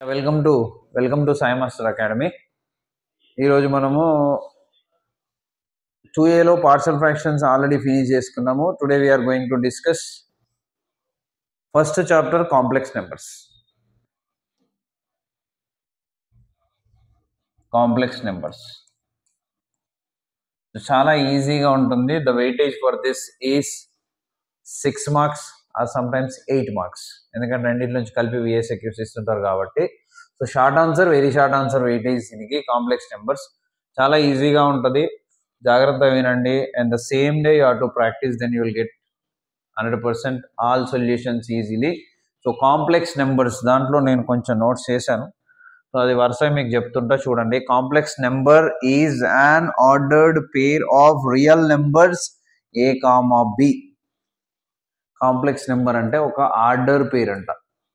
Welcome to welcome to Sai master academy ఈరోజు మనము టూ ఏలో పార్సల్ ఫ్రాక్షన్స్ ఆల్రెడీ ఫినిష్ చేసుకున్నాము today we're going to discuss first chapter complex numbers complex numbers చాలా ఈజీగా ఉంటుంది the weightage for this is six marks or sometimes eight marks ఎందుకంటే రెండింటి నుంచి కలిపి విఎస్ఎక్యూస్ ఇస్తుంటారు కాబట్టి so short answer very short answer weightage దీనికి కాంప్లెక్స్ నెంబర్స్ చాలా ఈజీగా ఉంటుంది జాగ్రత్త వినండి and the same day you are to practise then you will get hundred percent all solutions easily so complex numbers దాంట్లో నేను కొంచెం నోట్స్ చేశాను సో అది వరుస మీకు చెప్తుంటా చూడండి complex number is an ordered pair of real numbers A comma B complex number అంటే ఒక ఆర్డర్ పేర్ అంట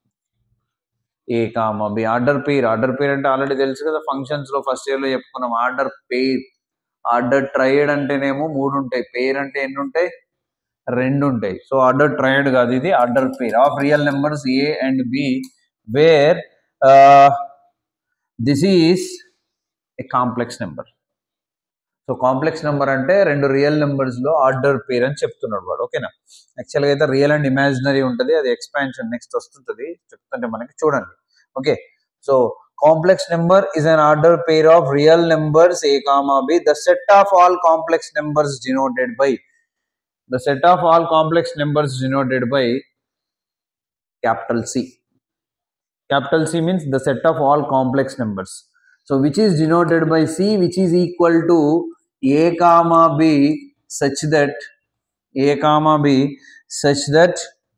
A comma B order pair order pair అంటే ఆల్రెడీ తెలుసు కదా ఫంక్షన్స్ లో ఫస్ట్ ఇయర్ లో చెప్పుకున్నాం ఆర్డర్ పేర్ ఆర్డర్ ట్రయడ్ అంటేనేమో మూడు ఉంటాయి పేర్ అంటే ఎన్ని ఉంటాయి రెండు ఉంటాయి సో ఆర్డర్ ట్రయడ్ కాదు ఇది order pair of real numbers A and B where this is a complex number so complex number అంటే రెండు రియల్ నెంబర్స్ లో ఆర్డర్ పేర్ అని చెప్తున్నాడు వాడు ఓకేనా యాక్చువల్గా అయితే రియల్ అండ్ ఇమాజినరీ ఉంటుంది అది ఎక్స్పాన్షన్ నెక్స్ట్ వస్తుంటుంది చెప్తుంటే మనకి చూడండి okay so complex number is an ordered pair of real numbers A comma B the set of all complex numbers denoted by the set of all complex numbers denoted by capital C capital C means the set of all complex numbers. So which is denoted by C which is equal to A comma B such that A comma B such that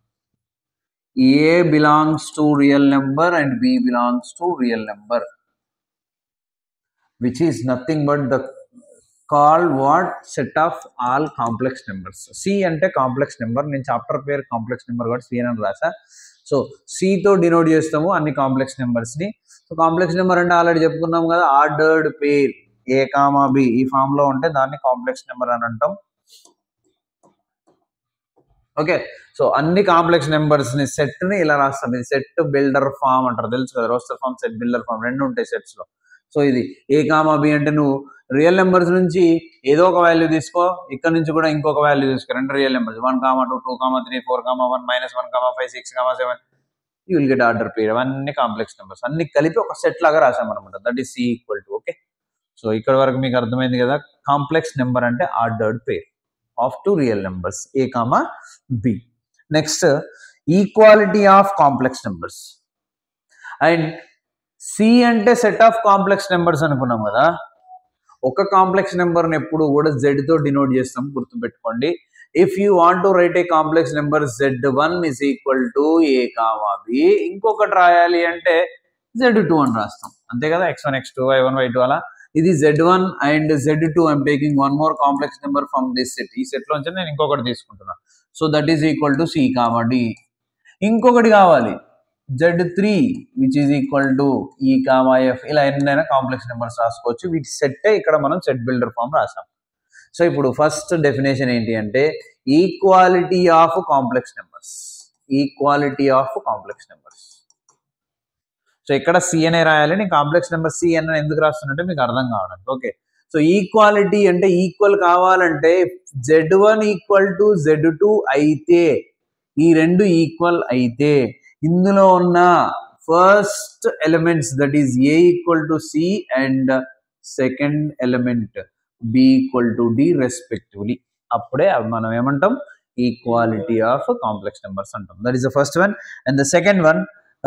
A belongs to real number and B belongs to real number which is nothing but the called what set of all complex numbers. C అంటే complex number నేను chapter పేరు complex number కూడా C అని రాసా so సితో denote చేస్తాము అన్ని complex numbers ని సో కాంప్లెక్స్ నెంబర్ అంటే ఆల్రెడీ చెప్పుకున్నాం కదా ordered pair A comma B ఈ ఫామ్ లో ఉంటే దాన్ని కాంప్లెక్స్ నెంబర్ అని అంటాం ఓకే సో అన్ని కాంప్లెక్స్ నెంబర్స్ ని సెట్ ని ఇలా రాస్తాం ఇది సెట్ బిల్డర్ ఫామ్ అంటారు తెలుసు కదా roster form set builder form రెండు ఉంటాయి సెట్స్ లో సో ఇది ఏ కామా బి అంటే నువ్వు రియల్ నెంబర్స్ నుంచి ఏదో ఒక వాల్యూ తీసుకో ఇక్కడ నుంచి కూడా ఇంకొక వాల్యూ తీసుకో రెండు real numbers one comma two two comma three four comma one minus one comma five six comma seven you will get order pair అవన్నీ కాంప్లెక్స్ నెంబర్స్ అన్ని కలిపి ఒక సెట్ లాగా రాసామన్నమాట that is C equal to okay so ఇక్కడ వరకు మీకు అర్థమైంది కదా కాంప్లెక్స్ నెంబర్ అంటే ordered pair of two real numbers A comma B next equality of complex numbers and C అంటే సెట్ ఆఫ్ కాంప్లెక్స్ నెంబర్స్ అనుకున్నాం కదా ఒక కాంప్లెక్స్ నెంబర్ని ఎప్పుడు కూడా జెడ్ తో డినోట్ చేస్తాం గుర్తుపెట్టుకోండి if you want to write a complex number Z one is equal to A comma B ఇంకొకటి రాయాలి అంటే జెడ్ టూ అని రాస్తాం అంతే కదా X one X two Y one Y two అలా ఇది Z one and Z two I'm taking one more complex number from this set ఈ సెట్ లోంచి నేను ఇంకొకటి తీసుకుంటున్నా so that is equal to C comma D ఇంకొకటి కావాలి Z three which is equal to E comma F ఇలా ఎన్నైనా complex numbers రాసుకోవచ్చు వీటి సెట్ ఇక్కడ మనం సెట్ బిల్డర్ ఫామ్ రాసాం సో ఇప్పుడు ఫస్ట్ డెఫినేషన్ ఏంటి అంటే equality of complex numbers equality of complex numbers so ఇక్కడ సి అనే రాయాలి నేను కాంప్లెక్స్ నెంబర్ సి అని ఎందుకు రాస్తున్నట్టే మీకు అర్థం కావడానికి ఓకే సో ఈక్వాలిటీ అంటే ఈక్వల్ కావాలంటే Z one equal to Z two అయితే ఈ రెండు ఈక్వల్ అయితే ఇందులో ఉన్న first elements that is A equal to C and second element B equal to D respectively అప్పుడే అవి మనం ఏమంటాం ఈక్వాలిటీ ఆఫ్ కాంప్లెక్స్ నెంబర్స్ అంటాం that is the first one and the second one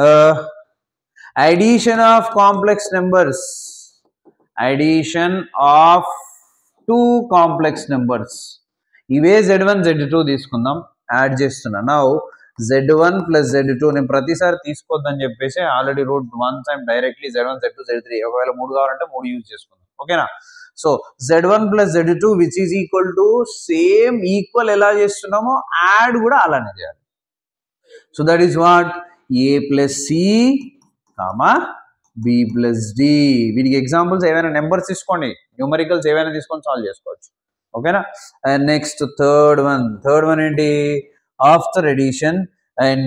addition of complex numbers addition of two complex numbers ఇవే Z one Z two తీసుకుందాం add చేస్తున్నా నా Z one plus Z two నేను ప్రతిసారి తీసుకోవద్దని చెప్పేసి already root one time directly Z one Z two Z three ఒకవేళ మూడు కావాలంటే మూడు యూజ్ చేసుకుందాం ఓకేనా so Z one plus Z two which is equal to same equal ఎలా చేస్తున్నామో యాడ్ కూడా అలానే చేయాలి so that is what A plus C comma B plus D వీటికి ఎగ్జాంపుల్స్ ఏవైనా నెంబర్స్ తీసుకోండి న్యూమరికల్స్ ఏవైనా తీసుకొని సాల్వ్ చేసుకోవచ్చు ఓకేనా and next third one third one ఏంటి after addition and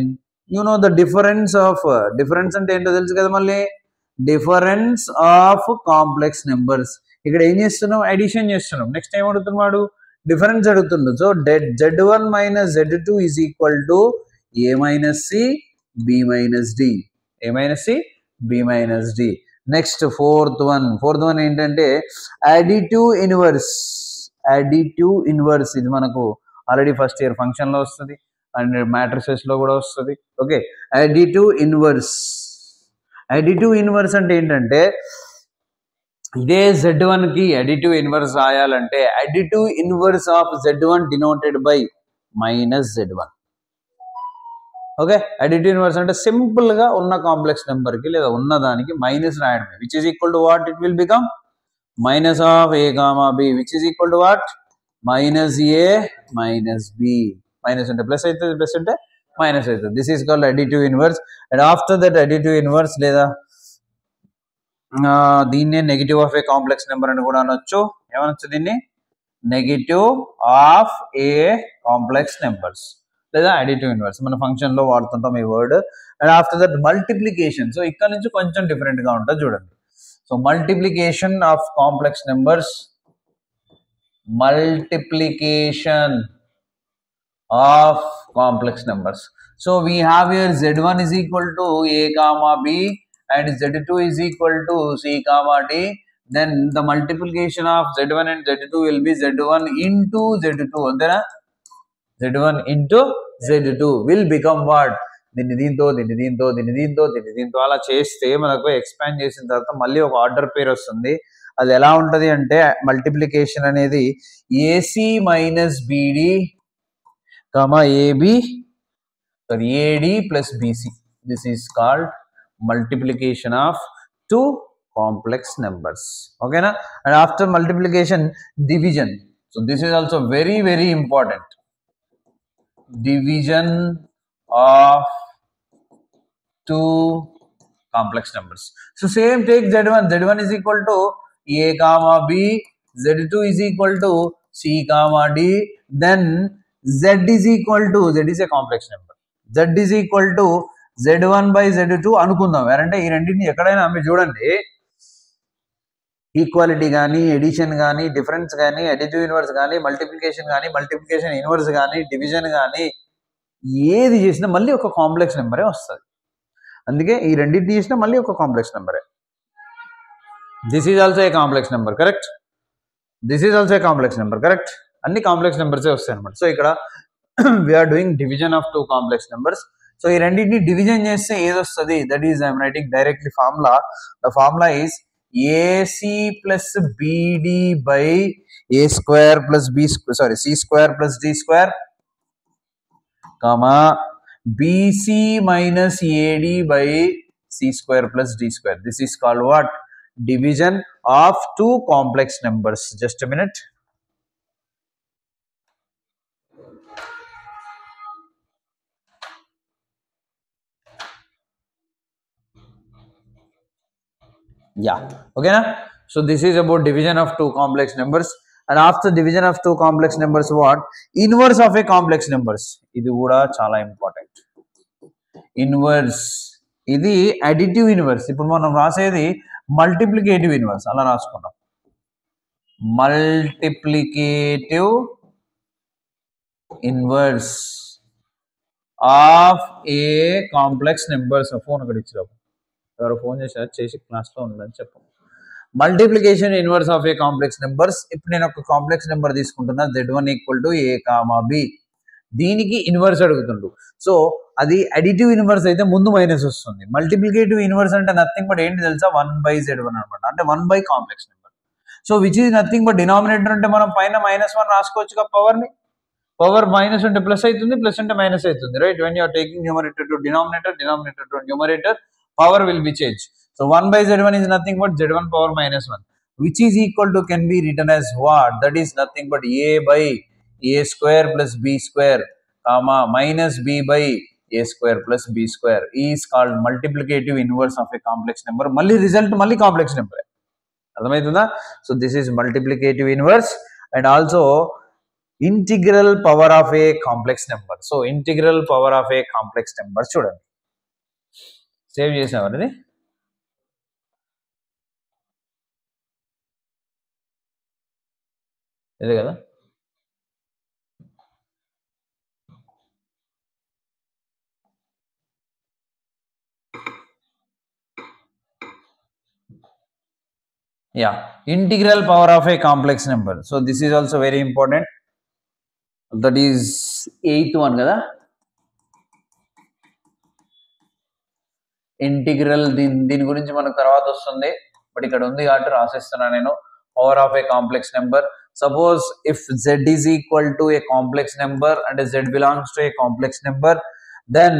you know the difference of difference అంటే ఏంటో తెలుసు కదా మళ్ళీ డిఫరెన్స్ ఆఫ్ కాంప్లెక్స్ నెంబర్స్ ఇక్కడ ఏం చేస్తున్నాం అడిషన్ చేస్తున్నాం నెక్స్ట్ ఏం అడుగుతున్నాడు డిఫరెన్స్ అడుగుతుండు so Z one minus Z two is equal to A minus C B minus D A minus C B minus D next fourth one fourth one ఏంటంటే additive inverse additive inverse ఇది మనకు already first year function లో వస్తుంది and matrices లో కూడా వస్తుంది okay additive inverse additive inverse అంటే ఏంటంటే ఇదే జెడ్ వన్ కి అడిటివ్ ఇన్వర్స్ రాయాలంటే additive inverse of Z one denoted by minus Z one okay additive inverse అంటే సింపుల్ గా ఉన్న కాంప్లెక్స్ నెంబర్ కి లేదా ఉన్న దానికి మైనస్ రాయడమే which is equal to what it will become minus of A comma B which is equal to what minus A minus B minus ఉంటే plus అవుతుంది ప్లస్ ఉంటే మైనస్ అవుతుంది this is called additive inverse and after that additive inverse లేదా ఆ, దీన్నే negative of a complex number అని కూడా అనొచ్చు ఏమనొచ్చు దీన్ని negative of a complex numbers లేదా అడిటివ్ ఇన్వర్స్ మన ఫంక్షన్ లో వాడుతుంటాం ఈ word and after that multiplication so ఇక్కడ నుంచి కొంచెం డిఫరెంట్ గా ఉంటుంది చూడండి so multiplication of complex numbers multiplication of complex numbers. So we have here z1 is equal to a comma b and z2 is equal to c comma d. Then the multiplication of z1 and z2 will be z1 into z2. అంతేనా z1 into z2 will become what? దీన్ని దీంతో దీన్ని దీంతో దీన్ని దీంతో దీన్ని దీంతో అలా చేస్తే మనకు ఎక్స్పాండ్ చేసిన తర్వాత మళ్ళీ ఒక ఆర్డర్ పేరు వస్తుంది అది ఎలా ఉంటది అంటే మల్టిప్లికేషన్ అనేది AC minus BD comma AB sorry AD plus BC this is called multiplication of two complex numbers ఓకేనా and after multiplication division so this is also very very important division of two complex numbers. So same take z1. z1 is equal to a comma b. z2 is equal to c comma d. Then z is equal to z is a complex number. z is equal to z1 by z2 అనుకుందాం అంటే ఈ రెండింటిని ఎక్కడైనా మీరు చూడండి equality కానీ edition కానీ difference కానీ అడిటివ్ ఇన్వర్స్ కానీ మల్టిప్లికేషన్ కానీ మల్టిప్లికేషన్ ఇన్వర్స్ కానీ డివిజన్ కానీ ఏది చేసినా మళ్ళీ ఒక కాంప్లెక్స్ నెంబరే వస్తుంది అందుకే ఈ రెండింటిని చేసినా మళ్ళీ ఒక కాంప్లెక్స్ నెంబరే this is also a complex number correct this is also a complex number correct అన్ని కాంప్లెక్స్ నెంబర్సే వస్తాయి అనమాట సో ఇక్కడ we're doing division of two complex numbers so ఈ రెండింటిని డివిజన్ చేస్తే ఏది వస్తుంది that is I'm writing directly formula the formula is AC plus BD by A square plus B sorry C square plus D square comma BC minus AD by C square plus D square this is called what division of two complex numbers just minute yeah okay na so this is about division of two complex numbers and after division of two complex numbers what inverse of a complex numbers ఇది కూడా చాలా important inverse ఇది additive inverse ఇప్పుడు మనం రాసేది multiplicative inverse అలా రాసుకుంటాం multiplicative inverse of a complex numbers phone అక్కడ ఇచ్చిరావు ఎవరో ఫోన్ చేశారు చేసి క్లాస్లో ఉందని చెప్పు multiplication inverse of a complex numbers ఇప్పుడు నేను ఒక కాంప్లెక్స్ నెంబర్ తీసుకుంటున్నా z one equal to A comma b దీనికి ఇన్వర్స్ అడుగుతుండు సో అది అడిటివ్ ఇన్వర్స్ అయితే ముందు మైనస్ వస్తుంది మల్టిప్లికేటివ్ ఇన్వర్స్ అంటే నథింగ్ బట్ ఏంటి తెలుసా వన్ బై జెడ్ వన్ అనమాట అంటే one by complex number so which is nothing but denominator అంటే మనం పైన మైనస్ వన్ రాసుకోవచ్చు కదా పవర్ ని పవర్ మైనస్ ఉంటే ప్లస్ అవుతుంది ప్లస్ ఉంటే మైనస్ అవుతుంది right when you're taking numerator to denominator denominator to numerator power will be changed. So 1 by z1 is nothing but z1 power minus 1, which is equal to can be written as what? That is nothing but a by a square plus b square, comma minus b by a square plus b square is called multiplicative inverse of a complex number. మళ్ళీ result మళ్ళీ complex number అర్థమవుతుందా so this is multiplicative inverse and also integral power of a complex number so integral power of a complex number చూడండి save చేసావా అది ఇదే కదా yeah integral power of a complex number so this is also very important that is eighth one కదా integral దీని దీని గురించి మనకు తర్వాత వస్తుంది బట్ ఇక్కడ ఉంది కాబట్టి రాసిస్తున్నా నేను power of a complex number suppose if z is equal to a complex number అంటే z belongs to a complex number then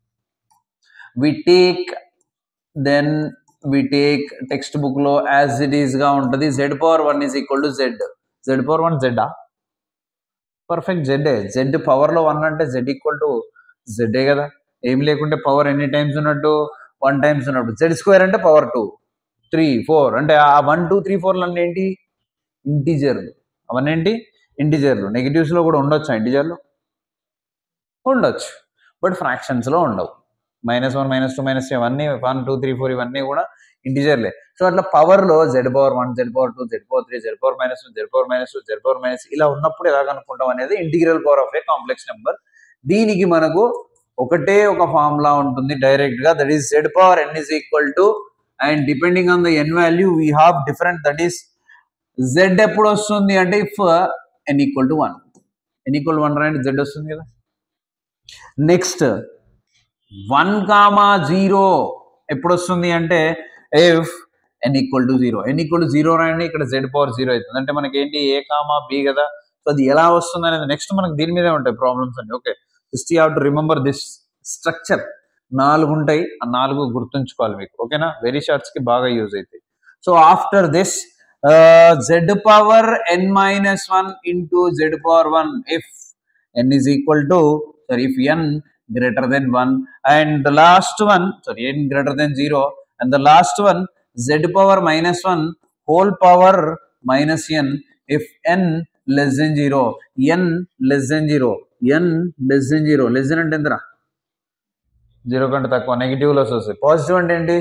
we take then we take text book లో యాజ్ ఇట్ ఈస్ గా ఉంటుంది z power one is equal to z z power one z perfect z z power లో one అంటే z equal to z కదా ఏం లేకుంటే power ఎన్ని times ఉన్నట్టు వన్ టైమ్స్ ఉన్నట్టు జెడ్ స్క్వేర్ అంటే పవర్ టూ త్రీ ఫోర్ అంటే ఆ వన్ టూ త్రీ ఫోర్లు అంటే ఏంటి ఇంటీజర్లు అవన్నీ ఏంటి ఇంటీజర్లు నెగిటివ్స్ లో కూడా ఉండొచ్చా ఇంటీజర్లు ఉండొచ్చు బట్ ఫ్రాక్షన్స్ లో ఉండవు minus one minus two minus ఇవన్నీ వన్ టూ త్రీ ఫోర్ ఇవన్నీ కూడా ఇంటిజర్లే సో అట్లా పవర్ లో z power one z power two z power three z power minus one z power minus two z power minus ఇలా ఉన్నప్పుడు ఎలా కనుక్కుంటాం అనేది integral power of a complex number దీనికి మనకు ఒకటే ఒక ఫార్ములా ఉంటుంది డైరెక్ట్ గా that is z power n is equal to and depending on the n value we have different that is z ఎప్పుడు వస్తుంది అంటే if n equal to one n equal one రాయండి జెడ్ వస్తుంది కదా next one comma zero ఎప్పుడు వస్తుంది అంటే if n equal to zero n equal to zero రాయండి ఇక్కడ జెడ్ పవర్ జీరో అవుతుంది అంటే మనకి ఏంటి ఏ కామా బి కదా సో అది ఎలా వస్తుంది అనేది నెక్స్ట్ మనకి దీని మీదే ఉంటాయి ప్రాబ్లమ్స్ అండి okay just you have to remember this structure నాలుగు ఉంటాయి ఆ నాలుగు గుర్తుంచుకోవాలి మీకు ఓకేనా వెరీ షార్ట్స్ కి బాగా యూజ్ అవుతాయి so after this z power n minus one into z power one if n is equal to sorry if n greater than 1 and the last one sorry n greater than 0 and the last one z power minus 1 whole power minus n if n less than 0 n less than 0 n less than 0 less than అంటే ఎంతరా zero కంటే తక్కువ negative lows వస్తాయి positive అంటే ఏంటి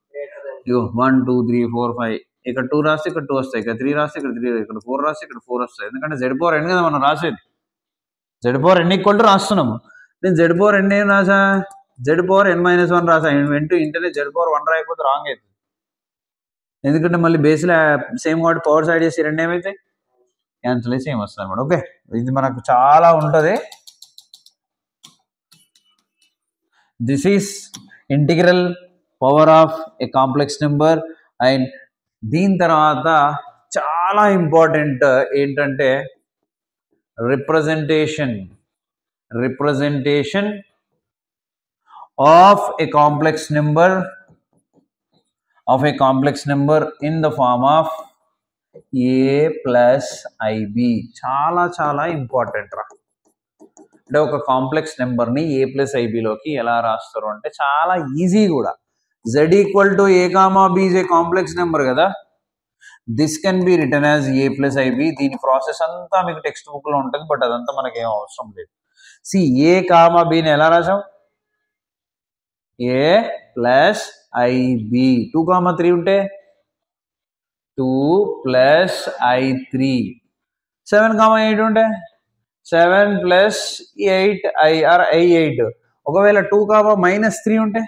one two three four five ఇక్కడ two రాస్తే ఇక్కడ టూ వస్తాయి ఇక్కడ త్రీ రాస్తే ఇక్కడ త్రీ ఇక్కడ ఫోర్ రాస్తే ఇక్కడ ఫోర్ వస్తాయి ఎందుకంటే జెడ్ పవర్ ఎన్ కదా మనం రాసేది z power n equal to రాస్తున్నాము నేను జెడ్ పవర్ ఎన్ ఏం రాసా z power n minus one రాసా వెంటూ ఇంటనే జెడ్ పవర్ వన్ రాయకపోతే రాంగ్ అవుతుంది ఎందుకంటే మళ్ళీ బేస్లో సేమ్ కాబట్టి పవర్ సైడ్ చేసి రెండు ఏమైతే క్యాన్సిల్ అయ్యి సేమ్ వస్తుంది అనమాట ఓకే ఇది మనకు చాలా ఉంటుంది this is integral power of a complex number and దీని తర్వాత చాలా ఇంపార్టెంట్ ఏంటంటే representation representation of a complex number of a complex number in the form of a plus ib చాలా చాలా ఇంపార్టెంట్ రా అంటే ఒక కాంప్లెక్స్ నెంబర్ని ఏ ప్లస్ ఐబిలోకి ఎలా రాస్తారు అంటే చాలా ఈజీ కూడా z equal to A comma b a complex number కదా this can be written as a plus i b దీని ప్రాసెస్ అంతా మీకు టెక్స్ట్ బుక్ లో ఉంటుంది బట్ అదంతా మనకి ఏం అవసరం లేదు సి ఏ కామా బిని ఎలా రాసాం a plus i b two comma three ఉంటే two plus i three seven comma eight ఉంటే seven plus eight i or i eight ఒకవేళ టూ కామా మైనస్ త్రీ ఉంటే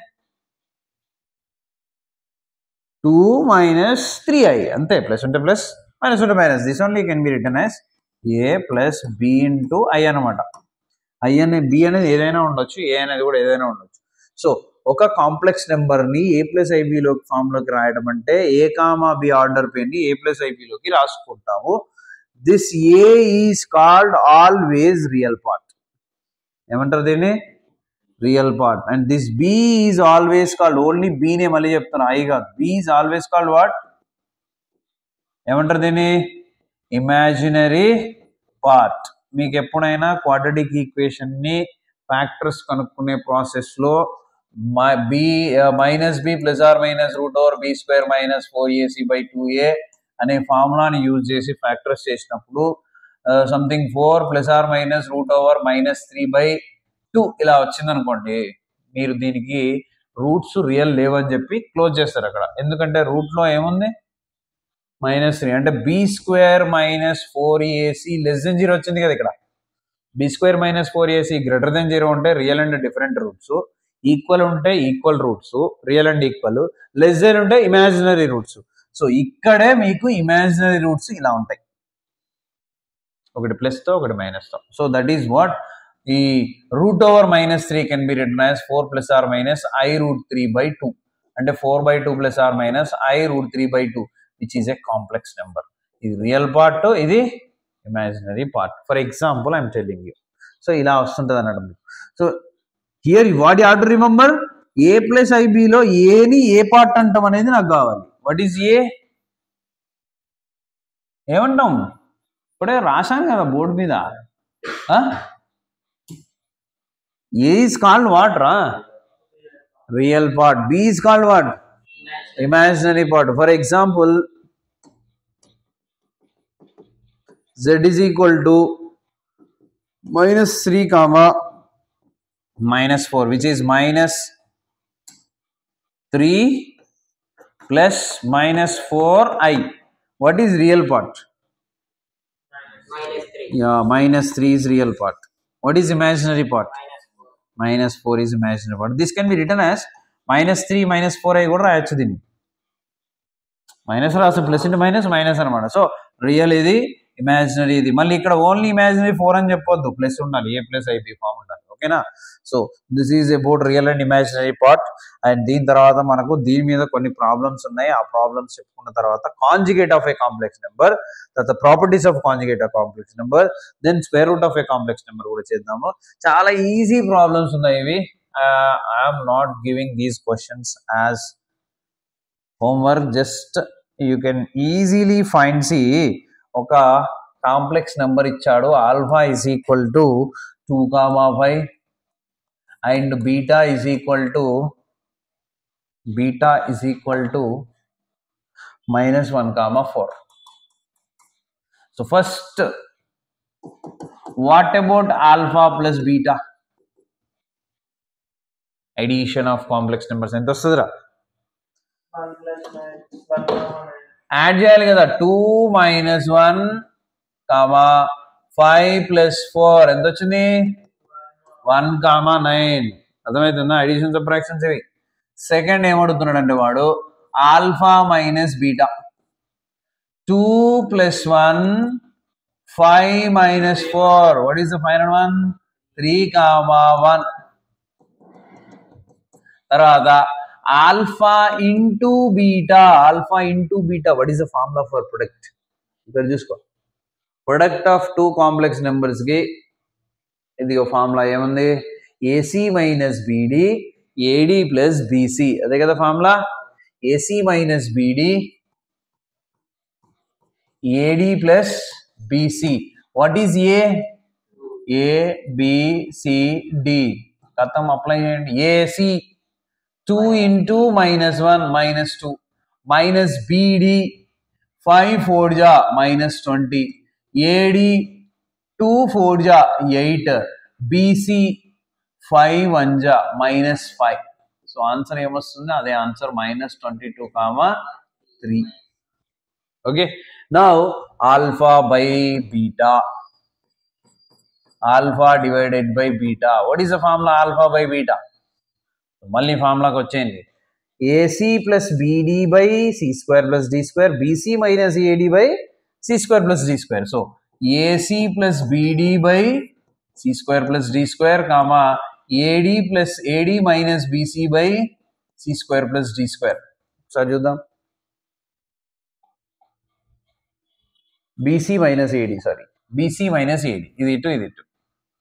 టూ మైనస్ త్రీ ఐ అంతే ప్లస్ ఉంటే plus minus ఉంటే minus this only can be written as a plus b into i అనమాట i అనే b అనేది ఏదైనా ఉండొచ్చు ఏ అనేది కూడా ఏదైనా ఉండొచ్చు సో ఒక కాంప్లెక్స్ నెంబర్ని ఏ ప్లస్ ఐబిలో ఫామ్లోకి రాయడం అంటే ఏ కామా బి ఆర్డర్ పేరుని ఏ ప్లస్ ఐబిలోకి రాసుకుంటాము this a is called always real part ఏమంటారు దీన్ని real part and this b is always called only బీనే మళ్ళీ చెప్తాను ఐ కాదు b is always called what ఏమంటారు దీన్ని ఇమాజినరీ పార్ట్ మీకు ఎప్పుడైనా క్వాడ్రటిక్ ఈక్వేషన్ ని ఫ్యాక్టర్స్ కనుక్కునే ప్రాసెస్ లో b minus b plus or minus root over b square minus four a c by two a అనే ఫార్ములాని యూజ్ చేసి ఫ్యాక్టర్స్ చేసినప్పుడు something four plus or minus root over minus three by two ఇలా వచ్చింది అనుకోండి మీరు దీనికి రూట్స్ రియల్ లేవని చెప్పి క్లోజ్ చేస్తారు అక్కడ ఎందుకంటే రూట్ లో ఏముంది మైనస్ త్రీ అంటే b square minus four a c less than zero వచ్చింది కదా ఇక్కడ b square minus four a c greater then zero ఉంటే real and different roots equal ఉంటే equal roots real and equal less than ఉంటే imaginary roots so ఇక్కడే మీకు imaginary roots ఇలా ఉంటాయి ఒకటి ప్లస్ తో ఒకటి మైనస్ తో సో దట్ ఈస్ వాట్ ఈ root over minus three can be written as four plus or minus i root three by two అంటే four by two plus or minus i root three by two which is a complex number ఇది real part ఇది imaginary part for example I'm telling you so ఇలా వస్తుంటుంది అన్నట్టు మీకు so here what you to remember a plus ఐబిలో ఏని ఏ part అంటాం అనేది నాకు కావాలి వాట్ ఈస్ ఏ ఏమంటాం ఇప్పుడే రాశాను కదా బోర్డు మీద ఏ ఈస్ కాల్డ్ వాట్ రా real part b is called what imaginary part for example z is equal to minus 3 comma minus 4 which is minus 3 plus minus 4i what is real part minus 3 yeah minus 3 is real part what is imaginary part minus 4 minus 4 is imaginary part this can be written as minus 3 minus 4i కూడా రాయొచ్చు దీన్ని minus రాసు plus into minus minus అనమాట so real ఇది imaginary ఇది మళ్ళీ ఇక్కడ only imaginary four అని చెప్పొద్దు ప్లస్ ఉండాలి ఏ ప్లస్ ఐపీ ఫామ్ ఉండాలి ఓకేనా so this is about real and imaginary part and దీని తర్వాత మనకు దీని మీద కొన్ని ప్రాబ్లమ్స్ ఉన్నాయి ఆ ప్రాబ్లమ్స్ చెప్పుకున్న తర్వాత conjugate of a complex number తర్వాత properties of conjugate of complex number then square root of a complex number కూడా చేద్దాము చాలా ఈజీ ప్రాబ్లమ్స్ ఉన్నాయి ఇవి I'm not giving these questions as homework just you can easily find c ఒక complex number ఇచ్చాడు alpha is equal to two comma five and beta is equal to beta is equal to minus one comma four so first what about alpha plus beta addition of complex numbers ఎంత వస్తుందిరా 1 plus 9 1 comma 9 add చేయాలి కదా two minus one comma five plus four ఎంత వచ్చింది one comma nine అర్థమవుతుందా addition subtractions ఇవి second ఏమడుగుతున్నాడు అంటే వాడు alpha minus beta two plus one five minus four what is the final one three comma one తర్వాత alpha into beta alpha into beta what is the formula for product ఇక్కడ చూసుకో product of two complex numbers కి ఇది ఒక formula ఏముంది a c minus b d a d plus b c అదే కదా formula a c minus b d a d plus b c what is a a b c d కథం apply చేయండి a c two into minus one minus two minus b d five four జా minus twenty a d two four జా eight b c five one జా minus five so answer ఏమొస్తుంది అదే answer minus twenty two comma three okay now alpha by beta alpha divided by beta what is the formula alpha by beta మళ్ళీ ఫార్ములాకి వచ్చేయండి a c plus b d by C square plus D square b c minus AD by C square plus D square so a c plus b d by C square plus D square comma a d plus a d minus b c by C square plus D square ఒకసారి చూద్దాం b c minus a d sorry b c minus a d ఇది ఇటు ఇది ఇటు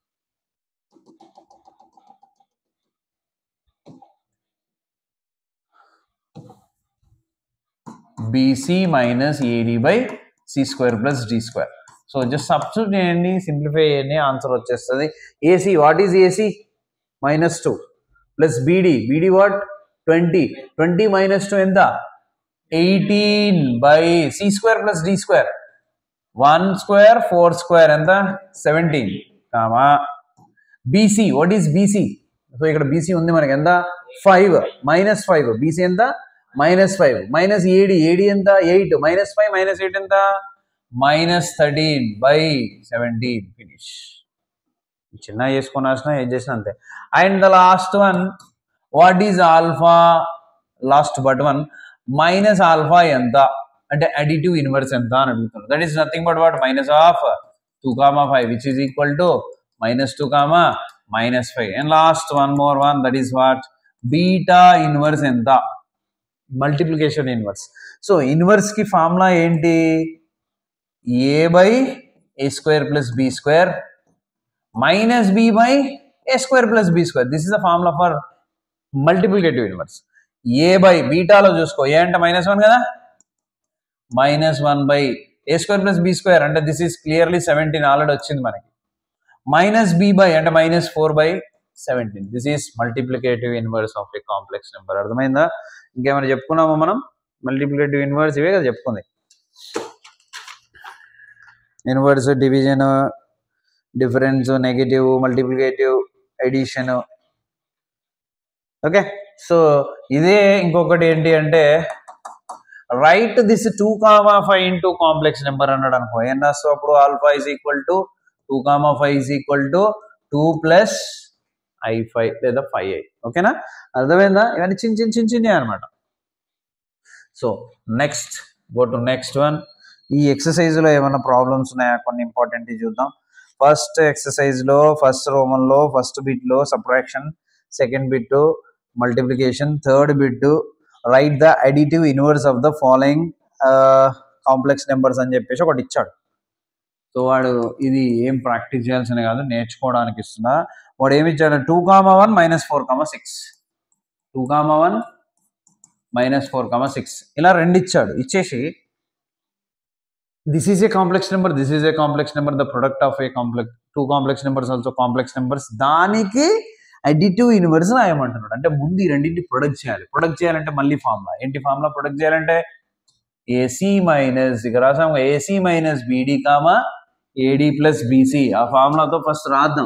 b c minus AD by C square plus D square so just substitute చేయండి simplify చేయండి answer వచ్చేస్తుంది a c what is a c minus two plus b d b d what twenty twenty minus two ఎంత eighteen by C square plus D square one square four square ఎంత seventeen comma b c what is b c so ఇక్కడ బీసీ ఉంది మనకి ఎంత five minus five b c ఎంత minus five minus a d a d ఎంత eight minus five minus eight ఎంత minus thirteen by seventeen finish చిన్న చేసుకొని రాసిన ఏం చేసిన అంతే and the last one what is alpha last but one minus alpha ఎంత అంటే అడిటివ్ ఇన్వర్స్ ఎంత అని అడుగుతున్నారు that is nothing but what minus of two comma five which is equal to minus two comma minus five and last one more one that is what beta inverse ఎంత multiplication inverse so inverse కి formula ఏంటి a by A square plus b square minus b by A square plus b square this is the formula for multiplicative inverse a by బీటాలో చూసుకో a అంటే minus one కదా minus one by A square plus b square అంటే this is clearly seventeen already వచ్చింది మనకి minus b by అంటే minus four by seventeen this is multiplicative inverse of a complex number అర్థమైందా ఇంకేమైనా చెప్పుకున్నామా మనం మల్టిప్లికేటివ్ ఇన్వర్స్ ఇవే కదా చెప్పుకుంది inverse division difference negative multiplicative addition okay so ఇదే ఇంకొకటి ఏంటి అంటే right this two comma five into complex number అన్నాడు అనుకో ఏం రాస్తావు అప్పుడు alpha is equal to two comma five is equal to two plus i five లేదా ఫైవ్ ఐ ఓకేనా అర్థమైందా ఇవన్నీ చిన్న చిన్న చిన్న చిన్న అనమాట so next go to next one ఈ ఎక్సర్సైజ్లో ఏమైనా ప్రాబ్లమ్స్ ఉన్నాయా కొన్ని ఇంపార్టెంట్ చూద్దాం ఫస్ట్ ఎక్సర్సైజ్లో ఫస్ట్ రోమన్లో ఫస్ట్ బిట్లో subtraction second bit multiplication third bit right the additive inverse of the following complex numbers అని చెప్పేసి ఒకటి ఇచ్చాడు సో వాడు ఇది ఏం ప్రాక్టీస్ చేయాల్సిన కాదు నేర్చుకోవడానికి ఇస్తున్నా వాడు ఏమి ఇచ్చాడు two comma one minus four comma six two comma one minus four comma six ఇలా రెండు ఇచ్చాడు ఇచ్చేసి this is a complex number this is a complex number the product of a complex two complex numbers also complex numbers దానికి additive inverse రాయమంటున్నాడు అంటే ముందు ఈ రెండింటిని ప్రొడక్ట్ చేయాలి ప్రొడక్ట్ చేయాలంటే మళ్ళీ ఫార్ములా ఏంటి ఫార్ములా ప్రొడక్ట్ చేయాలంటే ఏసీ మైనస్ ఇక రాసాము a c minus b d comma a d plus b c ఆ ఫార్ములాతో ఫస్ట్ రాద్దాం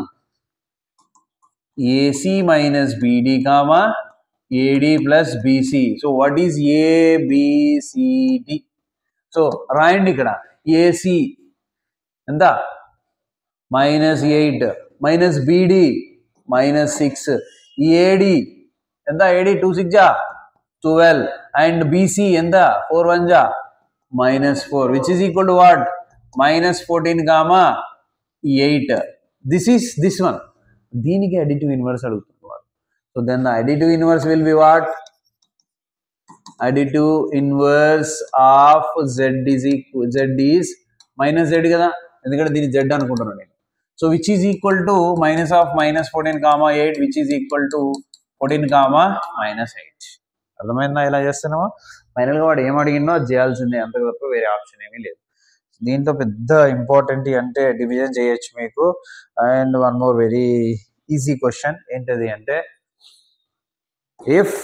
a c minus b d comma a d plus b c so what is a b c d so రాయండి ఇక్కడ ఏసీ ఎంత minus eight minus b d minus six a d ఎంత ఏడి టూ సిక్స్ జా twelve and b c ఎంత four one జా minus four which is equal to what minus fourteen comma eight this is this one దీనికి additive inverse అడుగుతుంది వాడు so then the additive inverse will be what additive inverse of z is equal z is minus z కదా ఎందుకంటే దీన్ని z అనుకుంటున్నాను నేను so which is equal to minus of minus fourteen comma eight which is equal to fourteen comma minus eight అర్థమైందా ఇలా చేస్తున్నావా ఫైనల్గా వాడు ఏం అడిగినో అది చేయాల్సిందే అంత తప్ప వేరే ఆప్షన్ ఏమీ లేదు దీంతో పెద్ద ఇంపార్టెంట్ అంటే డివిజన్ చేయొచ్చు మీకు and one more very easy question ఏంటది అంటే if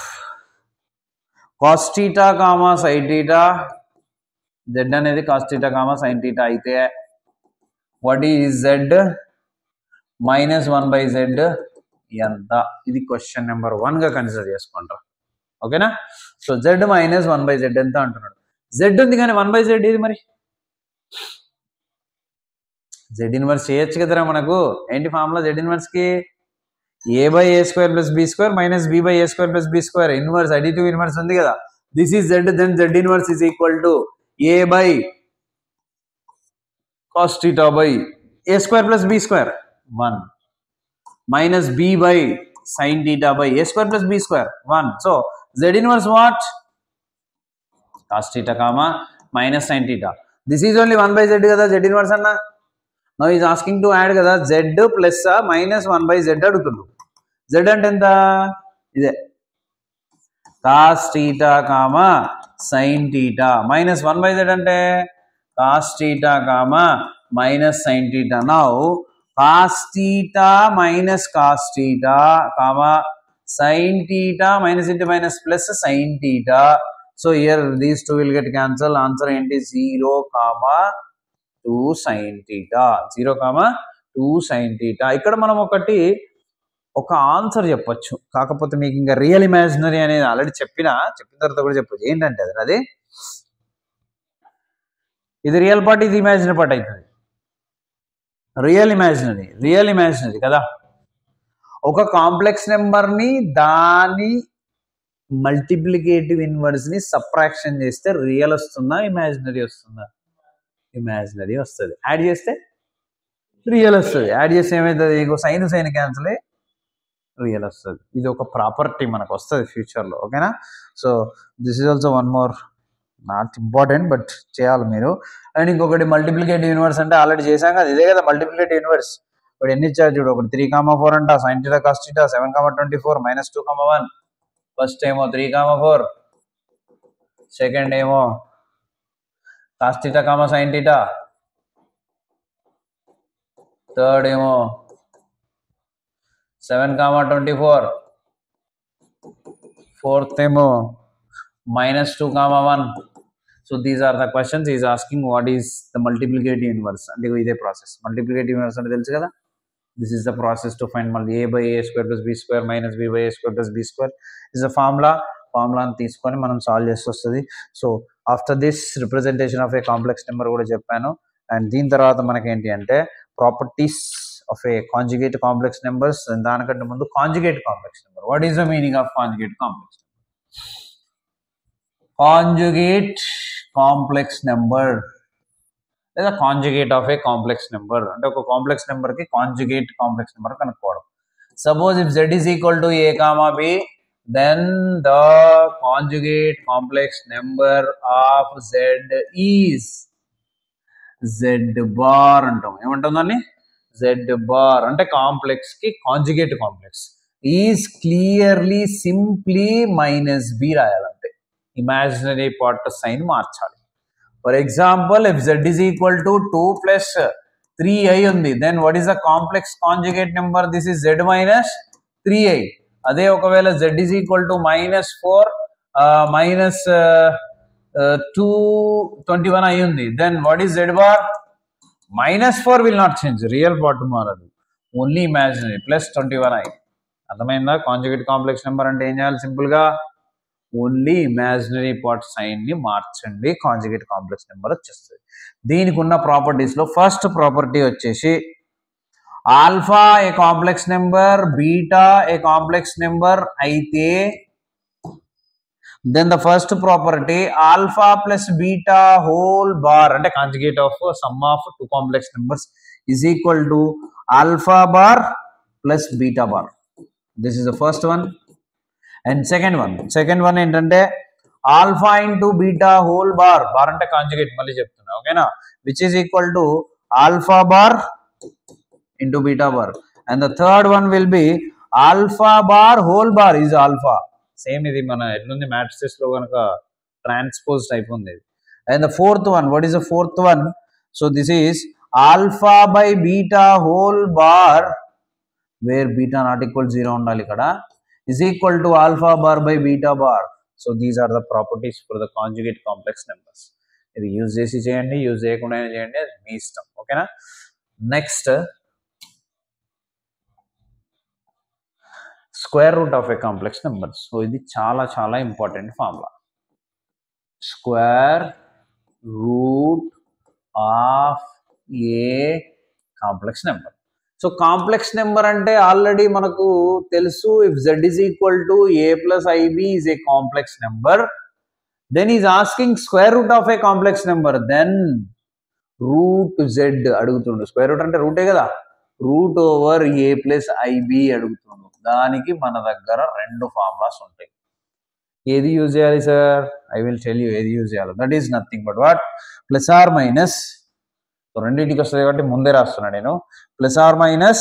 cos theta comma sin theta z అనేది కాస్టీటా కామా సైన్ టీటా అయితే what is z minus one by z ఎంత ఇది క్వశ్చన్ నెంబర్ వన్ గా కన్సిడర్ చేసుకుంటారు ఓకేనా so z minus one by z ఎంత అంటున్నాడు జెడ్ ఉంది కానీ వన్ బై జెడ్ ఇది మరి జెడ్ ఇన్వర్స్ చేయొచ్చు కదరా మనకు ఏంటి ఫార్ములా జెడ్ ఇన్వర్స్ కి a by A square plus b square minus b by A square plus b square inverse additive inverse ఉంది కదా this is z then z inverse is equal to a by cos theta by a square plus b square 1 minus b by sin theta by a square plus b square 1 so z inverse what cos theta comma minus sin theta this is only 1 by z కదా z inverse అన్న now is asking to add కదా z plus minus 1 by z అడుగుతుండు z అంటే ఎంత ఇదే cos theta comma sin theta minus 1 by z అంటే cos theta comma minus sin theta. Now cos theta minus cos theta comma sin theta minus into minus plus sin theta. So here these two will get cancelled. Answer ఏంటి zero comma two sin theta zero comma two sin theta ఇక్కడ మనం ఒకటి ఒక answer చెప్పొచ్చు కాకపోతే మీకు ఇంకా real imaginary అనేది ఆల్రెడీ చెప్పినా చెప్పిన తర్వాత కూడా చెప్పొచ్చు ఏంటంటే అది అది ఇది రియల్ పార్ట్ ఇది ఇమాజినరీ పార్ట్ అవుతుంది రియల్ ఇమాజినరీ రియల్ ఇమాజినరీ కదా ఒక కాంప్లెక్స్ నెంబర్ని దాని మల్టిప్లికేటివ్ ఇన్వర్స్ని సప్రాక్షన్ చేస్తే రియల్ వస్తుందా ఇమాజినరీ వస్తుందా ఇమాజినరీ వస్తుంది యాడ్ చేస్తే రియల్ వస్తుంది యాడ్ చేస్తే ఏమవుతుంది ఇంకో సైన్ సైన్ క్యాన్సిల్ రియల్ వస్తుంది ఇది ఒక ప్రాపర్టీ మనకు వస్తుంది ఫ్యూచర్లో ఓకేనా so this is also one more not important but చేయాలి మీరు అండ్ ఇంకొకటి మల్టిప్లికేటివ్ యూనివర్స్ అంటే ఆల్రెడీ చేశాం కదా ఇదే కదా మల్టిప్లికేటివ్ యూనివర్స్ ఇప్పుడు ఎన్ని ఇచ్చారు చూడు ఒకటి త్రీ కామా ఫోర్ అంట sin theta cos theta seven comma twenty four minus two comma one first ఏమో త్రీ కామా ఫోర్ సెకండ్ ఏమో cos theta comma sin theta third ఏమో seven comma twenty four fourth ఏమో minus 2 comma 1 so these are the questions he is asking what is the multiplicative inverse అంటే ఇగో ఇదే process multiplicative inverse అంటే తెలుసు కదా this is the process to find మళ్ళీ a by A square plus b square minus b by A square plus b square is the formula ఫార్ములాని తీసుకొని మనం solve చేసి వస్తుంది so after this representation of a complex number కూడా చెప్పాను and దీని తర్వాత మనకి ఏంటి అంటే properties of a conjugate complex numbers దానికంటే ముందు conjugate complex number what is the meaning of conjugate complex conjugate complex number లేదా conjugate of a complex number అంటే ఒక కాంప్లెక్స్ నెంబర్ కి కాంజుగేట్ కాంప్లెక్స్ నెంబర్ కనుక్కోవడం suppose if z is equal to A comma b then the conjugate complex number of z is z bar అంటాం ఏమంటాం దాన్ని z bar అంటే complex కి conjugate complex is clearly simply minus b రాయాలంటే imaginary part sign మార్చాలి for example if z is equal to two plus three i ఉంది then what is the complex conjugate number this is z minus three i అదే ఒకవేళ z is equal to minus four minus two twenty one అయి ఉంది then what is z bar minus four will not change real part మారదు only imaginary plus twenty one i అర్థమైందా conjugate complex number అంటే ఏం చేయాలి simple గా only imaginary part sign ని మార్చండి కాంజుగేట్ కాంప్లెక్స్ నెంబర్ వచ్చేస్తుంది దీనికి ఉన్న ప్రాపర్టీస్ లో ఫస్ట్ ప్రాపర్టీ వచ్చేసి alpha a complex number beta a complex number అయితే then the first property alpha plus beta whole bar అంటే conjugate of sum of two complex numbers is equal to alpha bar plus beta bar this is the first one and second one second one ఏంటంటే alpha into beta whole bar bar అంటే conjugate మళ్ళీ చెప్తున్నా ఓకేనా which is equal to alpha bar into beta bar and the third one will be alpha bar whole bar is alpha same ఇది మన ఎట్లుంది matrices లో కనుక ట్రాన్స్పోజ్ టైప్ ఉంది ఇది and the fourth one what is the fourth one so this is alpha by beta whole bar where beta not equal zero ఉండాలి ఇక్కడ is equal to alpha bar by beta bar. So these are the properties for the conjugate complex numbers. ఇది use చేసి చేయండి use చేయకుండా చేయండి అది మీ ఇష్టం ఓకేనా next square root of a complex number so ఇది చాలా చాలా important formula square root of a complex number so complex number అంటే ఆల్రెడీ మనకు తెలుసు if z is equal to a plus i b is a complex number then is asking square root of a complex number then root z అడుగుతుండు square root అంటే రూటే కదా route over a plus i b అడుగుతుండు దానికి మన దగ్గర రెండు formulas ఉంటాయి ఏది యూజ్ చేయాలి sir I will tell you ఏది యూజ్ చేయాలి that is nothing but what plus or minus రెండింటికి వస్తుంది కాబట్టి ముందే రాస్తున్నా నేను plus or minus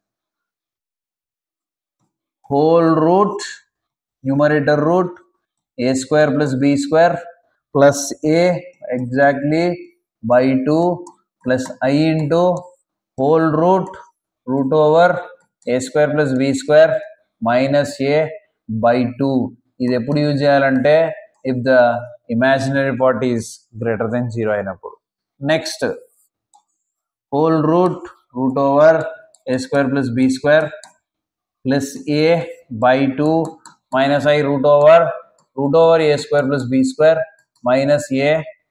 whole root numerator root a square plus b square plus a exactly by two plus i into whole root root over a square plus b square minus a by two ఇది ఎప్పుడు use చేయాలంటే if the imaginary part is greater than zero అయినప్పుడు next whole root root over a square plus b square plus a by two minus i root over root over a square plus b square minus a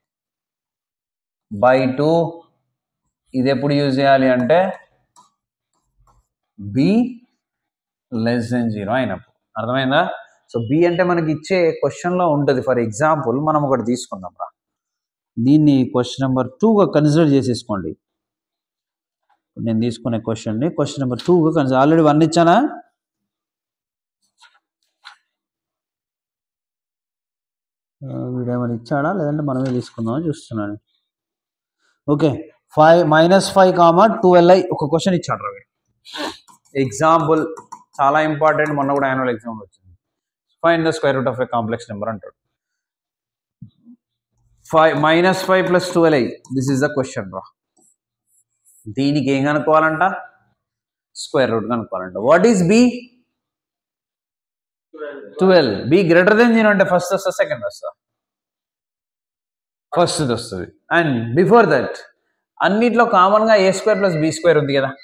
by two ఇది ఎప్పుడు use చేయాలి అంటే be less than zero అయినప్పుడు అర్థమైందా so B అంటే మనకి ఇచ్చే క్వశ్చన్లో ఉంటుంది ఫర్ ఎగ్జాంపుల్ మనం ఒకటి తీసుకుందాం రా దీన్ని క్వశ్చన్ నెంబర్ టూగా కన్సిడర్ చేసేసుకోండి నేను తీసుకునే క్వశ్చన్ని క్వశ్చన్ నెంబర్ టూగా కన్సిడర్ ఆల్రెడీ వన్ ఇచ్చానా వీడేమైనా ఇచ్చాడా లేదంటే మనమే తీసుకుందామని చూస్తున్నాను okay five minus five comma twelve i ఒక క్వశ్చన్ ఇచ్చాడు రవి ఎగ్జాంపుల్ చాలా ఇంపార్టెంట్ మొన్న కూడా యాన్యువల్ ఎగ్జామ్ వచ్చింది five the square root of a complex number అంటాడు five minus five plus twelve i this is the question రా దీనికి ఏం కనుక్కోవాలంట స్క్వేర్ రూట్ కనుక్కోవాలంట what is b twelve b greater than zero అంటే ఫస్ట్ వస్తా second వస్తా ఫస్ట్ వస్తుంది అండ్ బిఫోర్ దట్ అన్నిట్లో కామన్ గా a square plus b square ఉంది కదా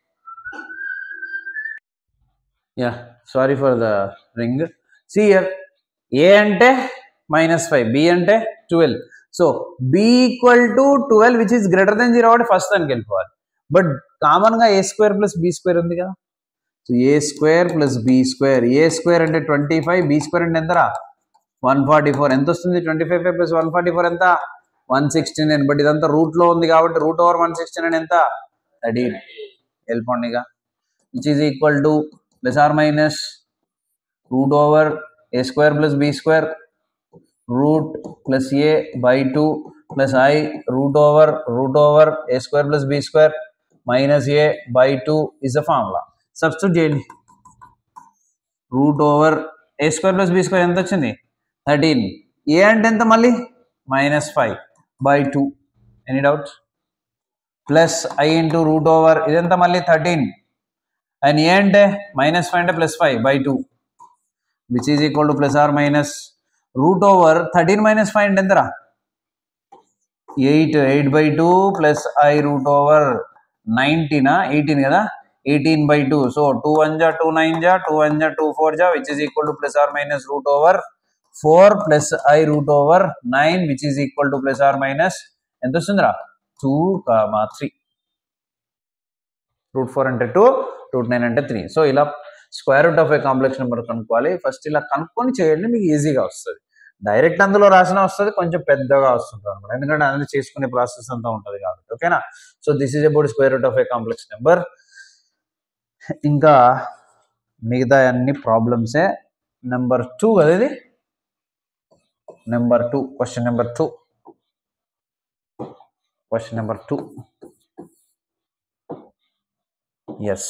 yeah sorry for the ring sir a అంటే మైనస్ ఫైవ్ బి అంటే twelve so b equal to twelve which is greater then zero కాబట్టి first దానికి వెళ్ళిపోవాలి but common గా a square plus b square ఉంది కదా so a square plus b square a square అంటే twenty five b square అంటే ఎంతరా one forty four ఎంత వస్తుంది twenty five five plus one forty four ఎంత వన్ సిక్స్టీ నైన్ బట్ ఇదంతా root లో ఉంది కాబట్టి root over one sixty nine ఎంత థర్టీన్ వెళ్ళిపోండి ఇక which is equal to plus or minus root over a square plus b square root plus a by two plus i root over root over a square plus b square minus a by two is the formula substitute చేయండి root over a square plus b square ఎంత వచ్చింది thirteen a అంటే ఎంత మళ్ళీ minus five by two any doubts plus i into root over ఇదెంత మళ్ళీ thirteen and a అంటే minus five అంటే plus five by two which is equal to plus or minus root over thirteen minus five అంటే ఎంతరా eight eight by two plus i root over నైన్టీనా eighteen కదా eighteen by two so two one జా two nine జా two one జా two four జా which is equal to plus or minus root over four plus i root over nine which is equal to plus or minus ఎంత వస్తుందిరా two comma three root four అంటే two root nine అంటే three so ఇలా square root of a complex number కనుక్కోవాలి first ఇలా కనుక్కొని చేయండి మీకు ఈజీగా వస్తుంది డైరెక్ట్ అందులో రాసిన వస్తుంది కొంచెం పెద్దగా వస్తుంది అనమాట ఎందుకంటే అందులో చేసుకునే ప్రాసెస్ అంతా ఉంటుంది కాబట్టి ఓకేనా so this is about square root of a complex number ఇంకా మిగతా అన్ని ప్రాబ్లమ్సే నెంబర్ టూ కదా ఇది number two question number two question number two yes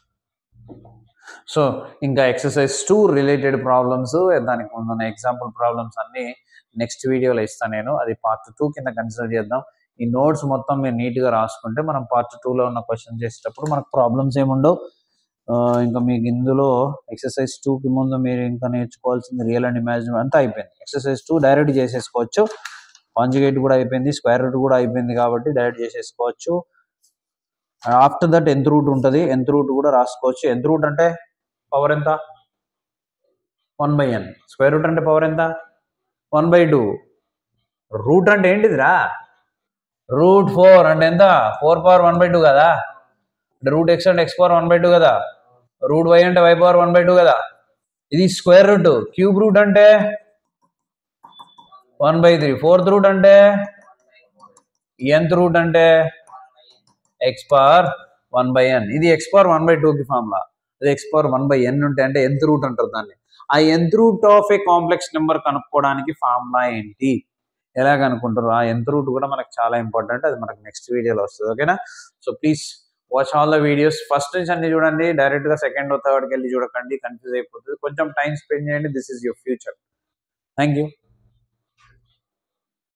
so ఇంకా ఎక్సర్సైజ్ టూ రిలేటెడ్ ప్రాబ్లమ్స్ దానికి ముందున్న ఎగ్జాంపుల్ ప్రాబ్లమ్స్ అన్ని నెక్స్ట్ వీడియోలో ఇస్తాను నేను అది పార్ట్ టూ కింద కన్సిడర్ చేద్దాం ఈ నోట్స్ మొత్తం మీరు నీట్గా రాసుకుంటే మనం పార్ట్ టూలో ఉన్న క్వశ్చన్ చేసేటప్పుడు మనకు ప్రాబ్లమ్స్ ఏముండవు ఆ, ఇంకా మీకు ఇందులో ఎక్సర్సైజ్ కి ముందు మీరు ఇంకా నేర్చుకోవాల్సింది రియల్ అండ్ ఇమాజిన్ అంతా అయిపోయింది ఎక్సర్సైజ్ టూ డైరెక్ట్ చేసేసుకోవచ్చు కాంజుగేట్ కూడా అయిపోయింది స్క్వేర్ రూట్ కూడా అయిపోయింది కాబట్టి డైరెక్ట్ చేసేసుకోవచ్చు ఆఫ్టర్ దట్ ఎంత రూట్ ఉంటుంది ఎంత రూట్ కూడా రాసుకోవచ్చు ఎంత రూట్ అంటే పవర్ ఎంత one by n square root అంటే పవర్ ఎంత వన్ బై టూ రూట్ అంటే ఏంటిదిరా రూట్ ఫోర్ అంటే ఎంత four power one by two కదా అంటే రూట్ ఎక్స్ అంటే x power one by two కదా రూట్ వై అంటే y power one by two కదా ఇది స్క్వేర్ రూట్ క్యూబ్ రూట్ అంటే one by three fourth root అంటే ఎంత్ రూట్ అంటే x power one by n ఇది ఎక్స్ పవర్ వన్ బై టూకి formula అది x power one by n ఉంటే అంటే ఎంత రూట్ అంటారు దాన్ని ఆ ఎంత root of a complex number కనుక్కోవడానికి ఫార్ములా ఏంటి ఎలా కనుక్కుంటారు ఆ ఎంత రూట్ కూడా మనకు చాలా ఇంపార్టెంట్ అది మనకు నెక్స్ట్ వీడియోలో వస్తుంది ఓకేనా so please watch all the videos first నుంచి అన్ని చూడండి డైరెక్ట్ గా సెకండ్ థర్డ్కి వెళ్ళి చూడకండి కన్ఫ్యూజ్ అయిపోతుంది కొంచెం టైం స్పెండ్ చేయండి this is your future thank you